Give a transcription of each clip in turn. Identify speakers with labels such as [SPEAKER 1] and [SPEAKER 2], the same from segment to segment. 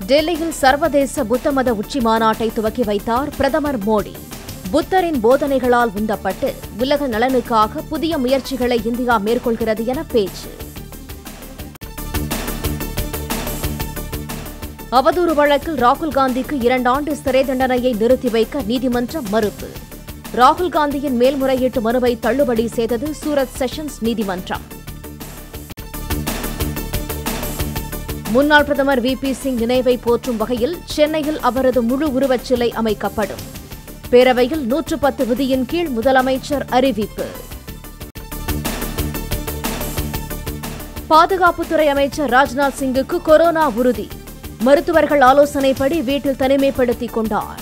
[SPEAKER 1] டெல்லியில் சர்வதேச புத்த மத உச்சி மாநாட்டை துவக்கி வைத்தார் பிரதமர் மோடி புத்தரின் போதனைகளால் உந்தப்பட்டு உலக நலனுக்காக புதிய முயற்சிகளை இந்தியா மேற்கொள்கிறது என பேச்சு அவதூறு வழக்கில் ராகுல் காந்திக்கு இரண்டாண்டு சிறை தண்டனையை நிறுத்தி வைக்க நீதிமன்றம் மறுப்பு ராகுல் காந்தியின் மேல்முறையீட்டு மனுவை தள்ளுபடி செய்தது சூரத் செஷன்ஸ் நீதிமன்றம் முன்னாள் பிரதமர் வி பி சிங் நினைவை போற்றும் வகையில் சென்னையில் அவரது முழு உருவச் சிலை அமைக்கப்படும் பேரவையில் நூற்று பத்து விதியின் கீழ் முதலமைச்சர் அறிவிப்பு பாதுகாப்புத்துறை அமைச்சர் ராஜ்நாத் சிங்குக்கு கொரோனா உறுதி மருத்துவர்கள் ஆலோசனைப்படி வீட்டில் தனிமைப்படுத்திக் கொண்டார்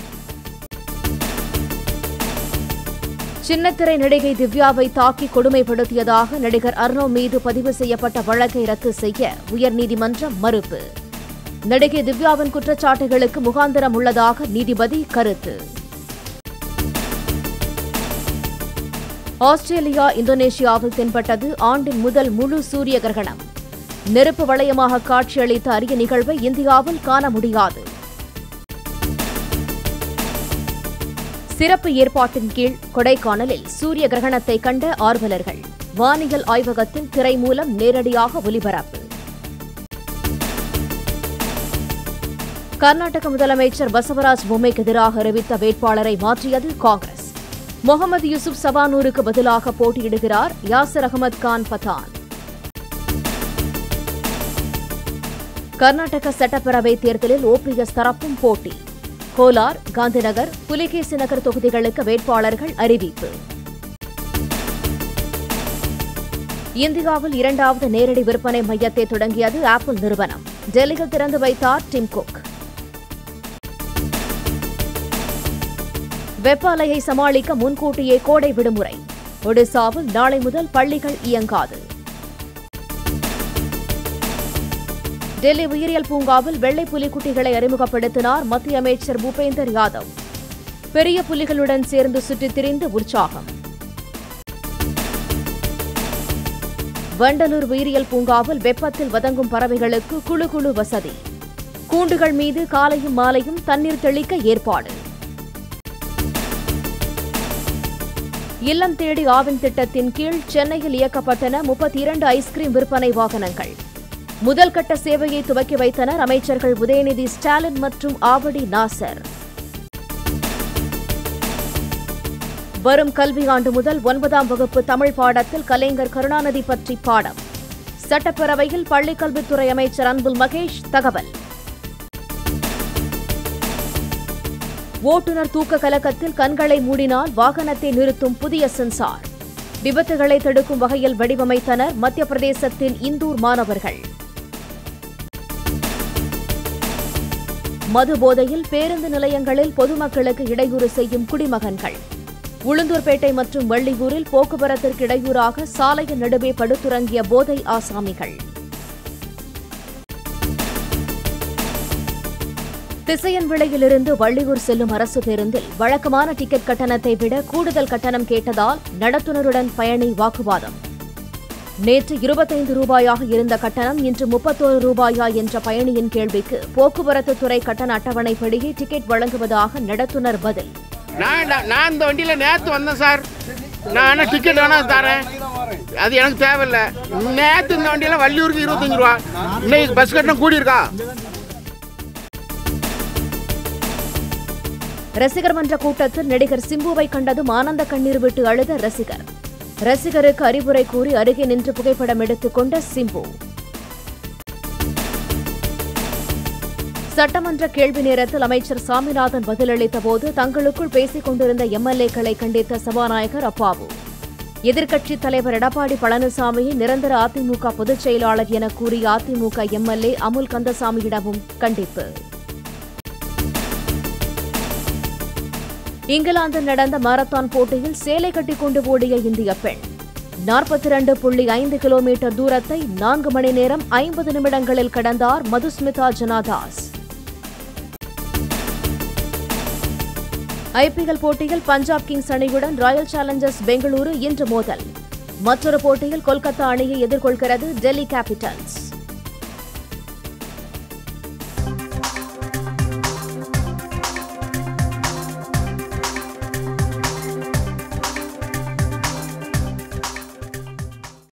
[SPEAKER 1] சின்னத்திரை நடிகை திவ்யாவை தாக்கி கொடுமைப்படுத்தியதாக நடிகர் அர்ணோ மீது பதிவு செய்யப்பட்ட வழக்கை ரத்து செய்ய உயர்நீதிமன்றம் மறுப்பு நடிகை திவ்யாவின் குற்றச்சாட்டுகளுக்கு முகாந்திரம் உள்ளதாக நீதிபதி கருத்து ஆஸ்திரேலியா இந்தோனேஷியாவில் தென்பட்டது ஆண்டின் முதல் முழு சூரிய கிரகணம் நெருப்பு வளையமாக காட்சியளித்த அரிய நிகழ்வை இந்தியாவில் காண முடியாது சிறப்பு ஏற்பாட்டின் கீழ் கொடைக்கானலில் சூரிய கிரகணத்தை கண்ட ஆர்வலர்கள் வானியல் ஆய்வகத்தின் திரை மூலம் நேரடியாக ஒலிபரப்பு கர்நாடக முதலமைச்சர் பசவராஜ் பொம்மைக்கு எதிராக அறிவித்த வேட்பாளரை மாற்றியது காங்கிரஸ் முகமது யூசுப் சவானூருக்கு பதிலாக போட்டியிடுகிறார் யாசர் அகமது கான் பதான் கர்நாடக சட்டப்பேரவை தேர்தலில் ஓபிஎஸ் தரப்பும் போட்டி கோலார் காந்திநகர் புலிகேசி நகர் தொகுதிகளுக்கு வேட்பாளர்கள் அறிவிப்பு இந்தியாவில் இரண்டாவது நேரடி விற்பனை மையத்தை தொடங்கியது ஆப்பிள் நிறுவனம் டெல்லியில் திறந்து வைத்தார் டிம் குக் வெப்ப அலையை சமாளிக்க முன்கூட்டியே கோடை விடுமுறை ஒடிசாவில் நாளை முதல் பள்ளிகள் இயங்காது டெல்லி உயிரியல் பூங்காவில் வெள்ளை புலிக்குட்டிகளை அறிமுகப்படுத்தினார் மத்திய அமைச்சர் பூபேந்தர் யாதவ் பெரிய புலிகளுடன் சேர்ந்து சுற்றித் திரிந்து உற்சாகம் வண்டலூர் உயிரியல் பூங்காவில் வெப்பத்தில் வதங்கும் பறவைகளுக்கு குழு குழு வசதி கூண்டுகள் மீது காலையும் மாலையும் தண்ணீர் தெளிக்க ஏற்பாடு இல்லம் தேடி ஆவின் திட்டத்தின் கீழ் சென்னையில் இயக்கப்பட்டன முப்பத்தி இரண்டு ஐஸ்கிரீம் விற்பனை வாகனங்கள் முதல் கட்ட சேவையை துவக்கி வைத்தனர் அமைச்சர்கள் உதயநிதி ஸ்டாலின் மற்றும் ஆவடி நாசர் வரும் கல்வியாண்டு முதல் ஒன்பதாம் வகுப்பு தமிழ் பாடத்தில் கலைஞர் கருணாநிதி பற்றி பாடம் சட்டப்பேரவையில் பள்ளிக்கல்வித்துறை அமைச்சர் அன்புல் மகேஷ் தகவல் ஓட்டுநர் தூக்க கலக்கத்தில் கண்களை மூடினால் வாகனத்தை நிறுத்தும் புதிய சென்சார் விபத்துகளை தடுக்கும் வகையில் வடிவமைத்தனர் மத்திய பிரதேசத்தின் இந்தூர் மாணவர்கள் மது போதையில் பேருந்து நிலையங்களில் பொதுமக்களுக்கு இடையூறு செய்யும் குடிமகன்கள் உளுந்தூர்பேட்டை மற்றும் வள்ளியூரில் போக்குவரத்திற்கு இடையூறாக சாலையின் நடுவே படுத்துறங்கிய போதை ஆசாமிகள் திசையன் விலையிலிருந்து வள்ளியூர் செல்லும் அரசு பேருந்தில் வழக்கமான டிக்கெட் கட்டணத்தை விட கூடுதல் கட்டணம் கேட்டதால் நடத்துனருடன் பயணி வாக்குவாதம் நேற்று இருபத்தைந்து ரூபாயாக இருந்த கட்டணம் இன்று முப்பத்தோரு ரூபாயா என்ற பயணியின் கேள்விக்கு போக்குவரத்து துறை கட்டண அட்டவணைப்படியே டிக்கெட் வழங்குவதாக நடத்துனர் பதில்
[SPEAKER 2] நான் நான் இந்த வண்டியில் நேற்று வந்தேன் சார் நான் ஆனால் டிக்கெட் வேணால் தரேன் அது எனக்கு தேவையில்லை நேற்று இந்த வண்டியில் வள்ளியூருக்கு இருபத்தஞ்சு ரூபா இன்னைக்கு பஸ் கட்டணம் கூடியிருக்கா
[SPEAKER 1] ரசிகர் மன்ற கூட்டத்தில் நடிகர் சிம்புவை கண்டதும் ஆனந்த கண்ணீர் விட்டு அழுத ரசிகர் ரசிகருக்கு அறிவுரை கூறி அருகே நின்று புகைப்படம் எடுத்துக் கொண்ட சிம்பு சட்டமன்ற கேள்வி நேரத்தில் அமைச்சர் சாமிநாதன் பதிலளித்த போது தங்களுக்குள் பேசிக் கொண்டிருந்த எம்எல்ஏக்களை கண்டித்த சபாநாயகர் அப்பாவு எதிர்க்கட்சித் தலைவர் எடப்பாடி பழனிசாமியை நிரந்தர அதிமுக பொதுச் செயலாளர் என கூறிய அதிமுக எம்எல்ஏ அமுல் கந்தசாமியிடமும் கண்டிப்பு இங்கிலாந்தில் நடந்த மாரத்தான் போட்டியில் சேலை கட்டிக் கொண்டு ஓடிய இந்திய பெண் நாற்பத்தி இரண்டு புள்ளி ஐந்து கிலோமீட்டர் தூரத்தை நான்கு மணி நேரம் ஐம்பது நிமிடங்களில் கடந்தார் மதுஸ்மிதா ஜனாதாஸ் ஐபிஎல் போட்டியில் பஞ்சாப் கிங்ஸ் அணியுடன் ராயல் சேலஞ்சர்ஸ் பெங்களூரு இன்று மோதல் மற்றொரு போட்டியில் கொல்கத்தா அணியை எதிர்கொள்கிறது டெல்லி கேபிட்டல்ஸ்